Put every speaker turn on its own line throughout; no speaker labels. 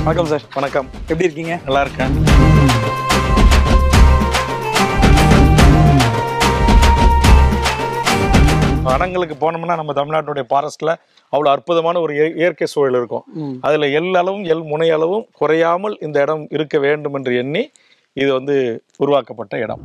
வணக்கம் சார்
வணக்கம்
எப்படி இருக்கீங்க
நல்லா இருக்கேன் வனங்களுக்கு போனோம்னா நம்ம தமிழ்நாட்டுடைய ஃபாரஸ்ட்ல அவ்வளோ அற்புதமான ஒரு இய- இயற்கை சூழல் இருக்கும்
ம்.
அதுல எல் அளவும் எல் முனை அளவும் குறையாமல் இந்த இடம் இருக்க வேண்டும் என்று எண்ணி இது வந்து உருவாக்கப்பட்ட இடம்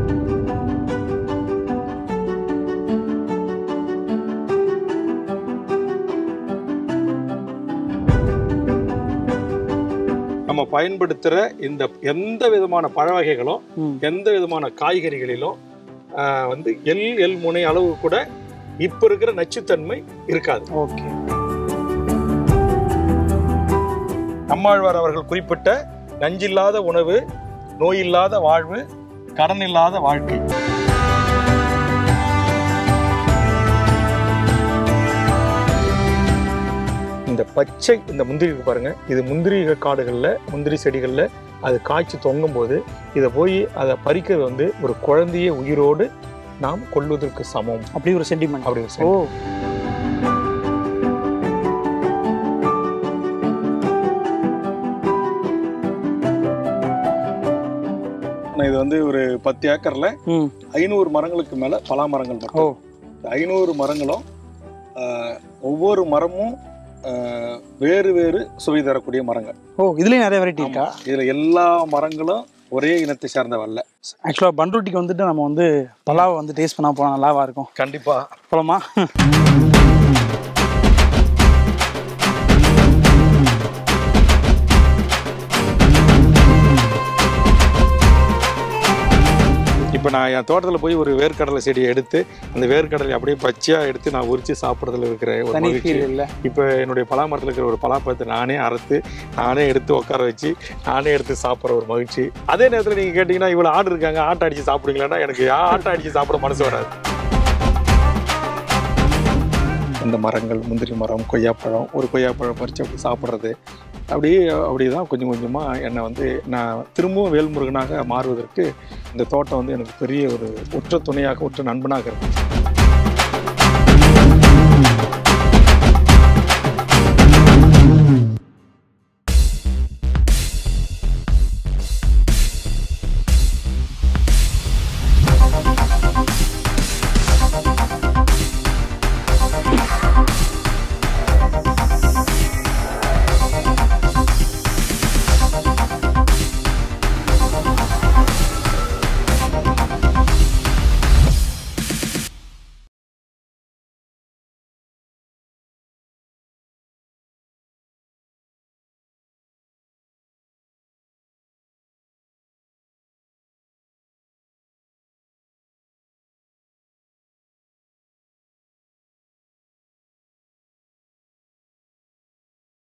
நம்ம பயன்படுத்துகிற இந்த எந்த விதமான பழ வகைகளும்
ம்.
எந்த விதமான காய்கறிகளிலும் ஆஹ், வந்து எல் எல் முனை அளவு கூட இப்போ இருக்கிற நச்சுத்தன்மை இருக்காது
ஓகே
நம்மாழ்வார் அவர்கள் குறிப்பிட்ட நஞ்சில்லாத உணவு நோயில்லாத வாழ்வு கடன் இல்லாத வாழ்க்கை இந்த பச்சை இந்த முந்திரி இருக்கு பாருங்க இது முந்திரி காடுகள்ல முந்திரி செடிகள்ல அது காய்ச்சி தொங்கும் போது இதை போய் அதை பறிக்கிறது வந்து ஒரு குழந்தைய உயிரோடு நாம் கொள்வதற்கு சமம்
அப்படி ஒரு சென்டிமெண்ட்
அப்படி ஒரு
ஓ
sentiment. இது வந்து ஒரு பத்து ஏக்கர்ல
ம்
ஐநூறு மரங்களுக்கு மேல பலா மரங்கள்
ஓ
மட்டும் இந்த ஐநூறு மரங்களும் ஆஹ், ஒவ்வொரு மரமும் ஆஹ், வேறு வேறு சுவை தரக்கூடிய மரங்கள்
ஓ இதுலயும் நிறைய வெரைட்டி இருக்கா
இதுல எல்லா மரங்களும் ஒரே இனத்தை சேர்ந்தவல்ல
ஆக்சுவலாக பண்ருட்டிக்கு வந்துட்டு நம்ம வந்து பலாவை வந்து டேஸ்ட் பண்ணா போனால் நல்லாவா இருக்கும்
கண்டிப்பா
போலாமா
இப்போ நான் என் தோட்டத்தில் போய் ஒரு வேர்க்கடலை செடியை எடுத்து அந்த வேர்க்கடலை அப்படியே பச்சையாக எடுத்து நான் உரிச்சு சாப்பிட்றதுல இருக்கிற ஒரு
தனி
மகிழ்ச்சி
ஃபீல் இல்லை
இப்போ என்னுடைய பலாமரத்தில் இருக்கிற ஒரு பலாப்பழத்தை நானே அறுத்து நானே எடுத்து உட்கார வச்சு நானே எடுத்து சாப்பிட்ற ஒரு மகிழ்ச்சி அதே நேரத்தில் நீங்கள் கேட்டிங்கன்னா இவ்வளோ ஆடு இருக்காங்க ஆட்டை அடித்து சாப்பிடுங்களேன்னா எனக்கு யா- ஆட்டை அடித்து சாப்பிட மனசு வராது இந்த மரங்கள் முந்திரி மரம் கொய்யாப்பழம் ஒரு கொய்யாப்பழம் பறித்து அப்படி சாப்பிட்றது அப்படியே அப்படி தான் கொஞ்சம் கொஞ்சமாக என்னை வந்து நான் திரும்பவும் வேல்முருகனாக மாறுவதற்கு இந்த தோட்டம் வந்து எனக்கு பெரிய ஒரு உற்ற துணையாக உற்ற நண்பனாக இருக்கு